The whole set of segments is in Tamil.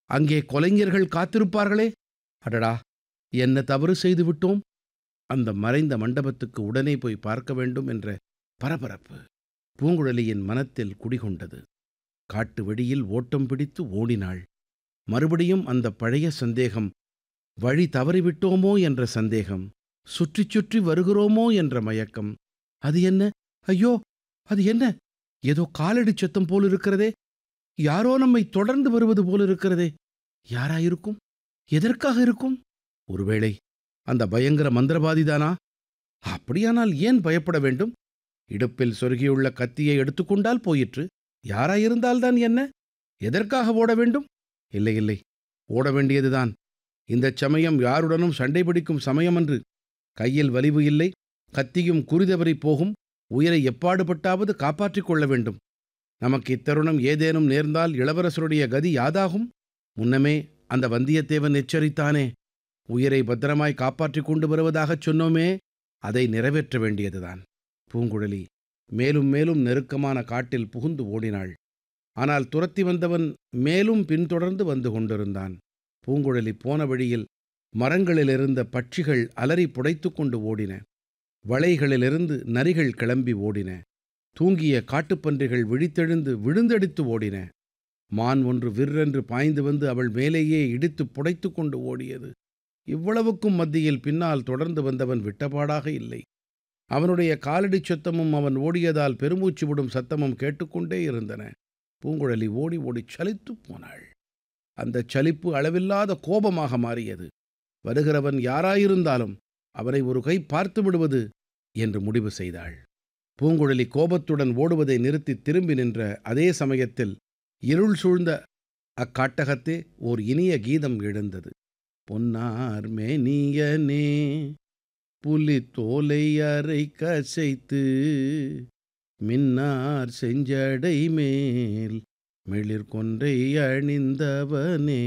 அங்கே கொலைஞர்கள் காத்திருப்பார்களே அடடா என்ன தவறு செய்து விட்டோம் அந்த மறைந்த மண்டபத்துக்கு உடனே போய் பார்க்க வேண்டும் என்ற பரபரப்பு பூங்குழலியின் மனத்தில் குடிகொண்டது காட்டு வெடியில் ஓட்டம் பிடித்து ஓடினாள் மறுபடியும் அந்த பழைய சந்தேகம் வழி தவறிவிட்டோமோ என்ற சந்தேகம் சுற்றி சுற்றி வருகிறோமோ என்ற மயக்கம் அது என்ன ஐயோ அது என்ன ஏதோ காலடி சத்தம் போல் இருக்கிறதே யாரோ நம்மை தொடர்ந்து வருவது போல் இருக்கிறதே யாராயிருக்கும் எதற்காக இருக்கும் ஒருவேளை அந்த பயங்கர மந்திரவாதிதானா அப்படியானால் ஏன் பயப்பட வேண்டும் இடுப்பில் சொருகியுள்ள கத்தியை எடுத்துக்கொண்டால் போயிற்று யாராயிருந்தால்தான் என்ன எதற்காக ஓட வேண்டும் இல்லை இல்லை ஓட வேண்டியதுதான் இந்தச் சமயம் யாருடனும் சண்டை பிடிக்கும் சமயமன்று கையில் வலிவு இல்லை கத்தியும் குறிதவறி போகும் உயிரை எப்பாடுபட்டாவது காப்பாற்றிக் கொள்ள வேண்டும் நமக்கு இத்தருணம் ஏதேனும் நேர்ந்தால் இளவரசருடைய கதி யாதாகும் முன்னமே அந்த வந்தியத்தேவன் எச்சரித்தானே உயிரை பத்திரமாய் காப்பாற்றிக் கொண்டு வருவதாகச் சொன்னோமே அதை நிறைவேற்ற வேண்டியதுதான் பூங்குழலி மேலும் மேலும் நெருக்கமான காட்டில் புகுந்து ஓடினாள் ஆனால் துரத்தி வந்தவன் மேலும் பின்தொடர்ந்து வந்து கொண்டிருந்தான் பூங்குழலி போன வழியில் மரங்களிலிருந்த பட்சிகள் அலறி புடைத்து கொண்டு ஓடின வளைகளிலிருந்து நரிகள் கிளம்பி ஓடின தூங்கிய காட்டுப்பன்றிகள் விழித்தெழுந்து விழுந்தடித்து ஓடின மான் ஒன்று விற்றென்று பாய்ந்து வந்து அவள் மேலேயே இடித்து புடைத்து கொண்டு ஓடியது இவ்வளவுக்கும் மத்தியில் பின்னால் தொடர்ந்து வந்தவன் விட்டபாடாக இல்லை அவனுடைய காலடிச் சத்தமும் அவன் ஓடியதால் பெருமூச்சு விடும் சத்தமும் கேட்டுக்கொண்டே இருந்தன பூங்குழலி ஓடி ஓடி சலித்துப் போனாள் அந்தச் சலிப்பு அளவில்லாத கோபமாக மாறியது வருகிறவன் யாராயிருந்தாலும் அவனை ஒரு கை பார்த்து விடுவது என்று முடிவு செய்தாள் பூங்குழலி கோபத்துடன் ஓடுவதை நிறுத்தி திரும்பி நின்ற அதே சமயத்தில் இருள் சூழ்ந்த அக்காட்டகத்தே ஓர் இனிய கீதம் எழுந்தது பொன்னார் மேனியனே புலி தோலை அரை கசைத்து மின்னார் செஞ்சடை மேல் மிளிர் கொன்றை அணிந்தவனே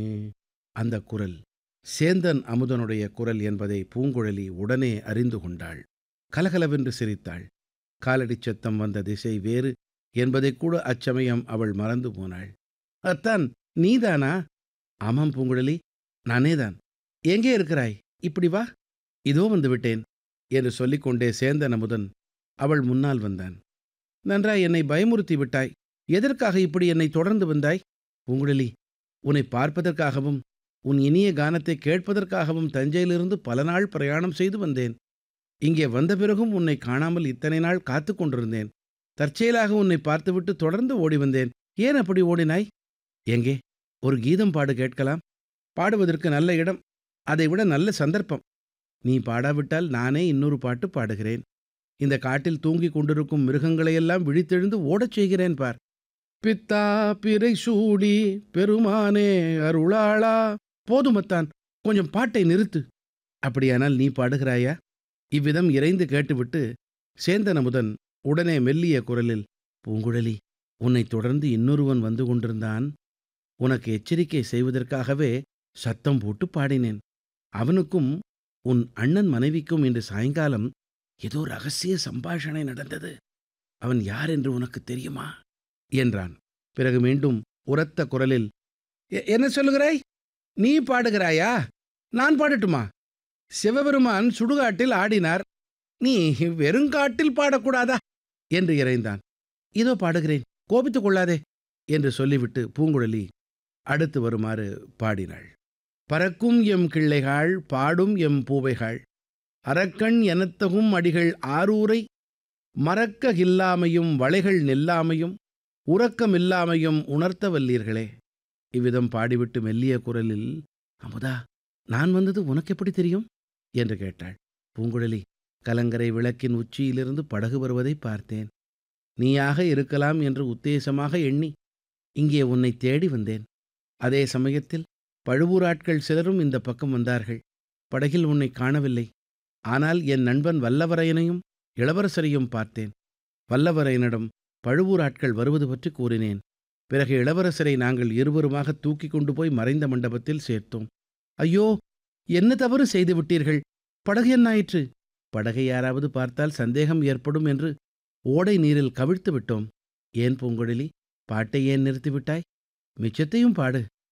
அந்த குரல் சேந்தன் அமுதனுடைய குரல் என்பதை பூங்குழலி உடனே அறிந்து கொண்டாள் கலகலவென்று சிரித்தாள் காலடிச் சத்தம் வந்த திசை வேறு என்பதைக் கூட அச்சமயம் அவள் மறந்து போனாள் அத்தான் நீதானா ஆமாம் பூங்குழலி நானேதான் எங்கே இருக்கிறாய் இப்படி வா இதோ வந்து விட்டேன் என்று சொல்லிக்கொண்டே சேந்தன் அமுதன் அவள் முன்னால் வந்தான் நன்றாய் என்னை பயமுறுத்தி விட்டாய் எதற்காக இப்படி என்னை தொடர்ந்து வந்தாய் பூங்குழலி உன்னை பார்ப்பதற்காகவும் உன் இனிய கானத்தை கேட்பதற்காகவும் தஞ்சையிலிருந்து பல நாள் பிரயாணம் செய்து வந்தேன் இங்கே வந்த பிறகும் உன்னை காணாமல் இத்தனை நாள் காத்து கொண்டிருந்தேன் தற்செயலாக உன்னை பார்த்துவிட்டு தொடர்ந்து ஓடி வந்தேன் ஏன் அப்படி ஓடினாய் எங்கே ஒரு கீதம் பாடு கேட்கலாம் பாடுவதற்கு நல்ல இடம் அதைவிட நல்ல சந்தர்ப்பம் நீ பாடாவிட்டால் நானே இன்னொரு பாட்டு பாடுகிறேன் இந்த காட்டில் தூங்கிக் கொண்டிருக்கும் மிருகங்களையெல்லாம் விழித்தெழுந்து ஓடச் செய்கிறேன் பார் பித்தா பிறை சூடி பெருமானே அருளாளா போதுமத்தான் கொஞ்சம் பாட்டை நிறுத்து அப்படியானால் நீ பாடுகிறாயா இவ்விதம் இறைந்து கேட்டுவிட்டு சேந்தன் அமுதன் உடனே மெல்லிய குரலில் பூங்குழலி உன்னை தொடர்ந்து இன்னொருவன் வந்து கொண்டிருந்தான் உனக்கு எச்சரிக்கை செய்வதற்காகவே சத்தம் போட்டு பாடினேன் அவனுக்கும் உன் அண்ணன் மனைவிக்கும் இன்று சாயங்காலம் ஏதோ ரகசிய சம்பாஷணை நடந்தது அவன் யார் என்று உனக்கு தெரியுமா என்றான் பிறகு மீண்டும் உரத்த குரலில் "எ- என்ன சொல்லுகிறாய் நீ பாடுகிறாயா நான் பாடட்டுமா சிவபெருமான் சுடுகாட்டில் ஆடினார் நீ வெறுங்காட்டில் பாடக்கூடாதா என்று இறைந்தான் இதோ பாடுகிறேன் கோபித்துக் கொள்ளாதே என்று சொல்லிவிட்டு பூங்குழலி அடுத்து வருமாறு பாடினாள் பறக்கும் எம் கிள்ளைகள் பாடும் எம் பூவைகள் அரக்கண் எனத்தகும் அடிகள் ஆரூரை மறக்க இல்லாமையும் வளைகள் நில்லாமையும் உறக்கமில்லாமையும் உணர்த்த வல்லீர்களே இவ்விதம் பாடிவிட்டு மெல்லிய குரலில் அமுதா நான் வந்தது உனக்கு எப்படி தெரியும் என்று கேட்டாள் பூங்குழலி கலங்கரை விளக்கின் உச்சியிலிருந்து படகு வருவதை பார்த்தேன் நீயாக இருக்கலாம் என்று உத்தேசமாக எண்ணி இங்கே உன்னை தேடி வந்தேன் அதே சமயத்தில் பழுவூராட்கள் சிலரும் இந்த பக்கம் வந்தார்கள் படகில் உன்னை காணவில்லை ஆனால் என் நண்பன் வல்லவரையனையும் இளவரசரையும் பார்த்தேன் வல்லவரையனிடம் பழுவூராட்கள் வருவது பற்றி கூறினேன் பிறகு இளவரசரை நாங்கள் இருவருமாக தூக்கி கொண்டு போய் மறைந்த மண்டபத்தில் சேர்த்தோம் ஐயோ என்ன தவறு செய்து விட்டீர்கள் படகு என்னாயிற்று படகை யாராவது பார்த்தால் சந்தேகம் ஏற்படும் என்று ஓடை நீரில் கவிழ்த்து விட்டோம் ஏன் பூங்குழலி பாட்டை ஏன் நிறுத்திவிட்டாய் மிச்சத்தையும் பாடு